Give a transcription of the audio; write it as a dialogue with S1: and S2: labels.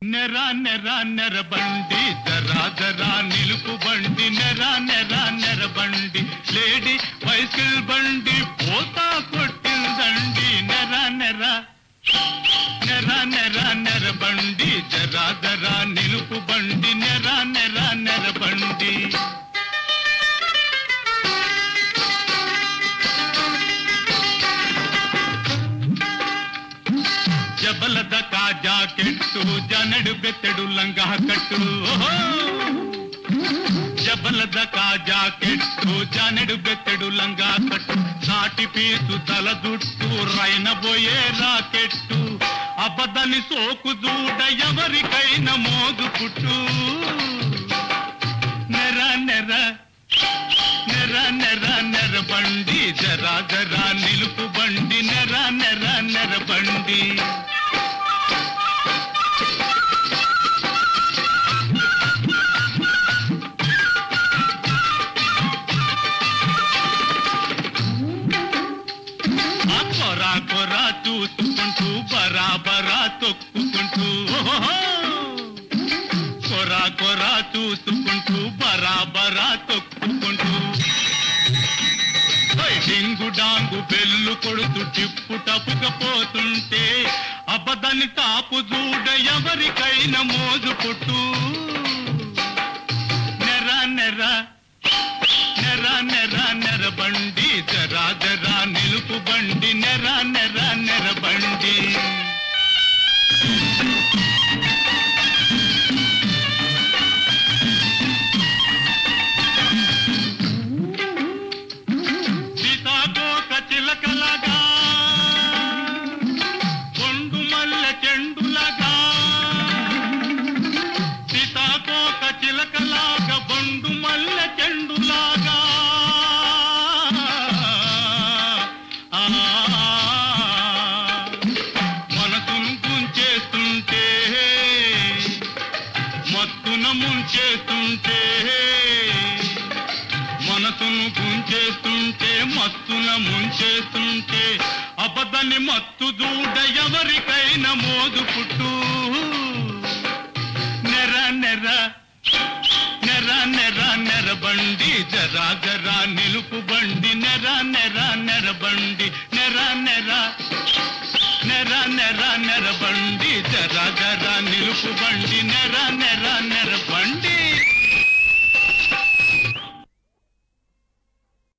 S1: నెర నెర నెర బండి జరా జరా నిలుపు బండి నెర నెర నెర బండి లేడీ బైసిల్ బండి పోతా కొట్టిందండి నెర నెర నెర నెర నెర బండి జరా జరా నిలుపు బండి నెర నెర నెర బండి జబలద కా జాకెట్టు జనడు బెత్తడు లంగా కట్టు ఓహో! జబలద కా జాకెట్టు జనడు బెత్తడు లంగా కట్టు సాటి పీసు తల జుట్టు రైనబోయే రాకెట్టు అబదని సోకు దూడ ఎవరికైనా మోగు పుట్టు నెర నెర నెర నెర నెర బండి జరా జరా నిలుపు బండి నెర నెర నెర బండి ఆ కొరా కొరా చూసుకుంటూ బరాబరా తొక్కుకుంటూ ఓహో! కొరా కొరా చూసుకుంటూ బరాబరా తొక్కుకుంటూ ఓయ్ డింగు డాంగు బెల్లు కొడుతూ టిప్పు టపుకపోతుంటే అబదని తాపు చూడ ఎవరికైనా మోజు పుట్టు నెర నెర నెర నెర నెర బండి జరా జరా నిలుపు బండి నెర నెర నెర బండి సీతాకోక చిలకలగా కొండు మల్లె చెండులగా సీతాకోక చిలకలాగా బొండు మల్లె చెండులాగా ఆ, మనసును గుంచేస్తుంటే మత్తున ముంచేస్తుంటే మనసును గుంచేస్తుంటే మత్తున ముంచేస్తుంటే అబదని మత్తు దూడ ఎవరికైనా మోదు పుట్టు నెర నెర నెర నెర నెర బండి జరా జరా నిలుపు బండి నెర నెర నెర బండి నెర నెర నెర నెర నెర బండి జరా జరా నిలుపు బండి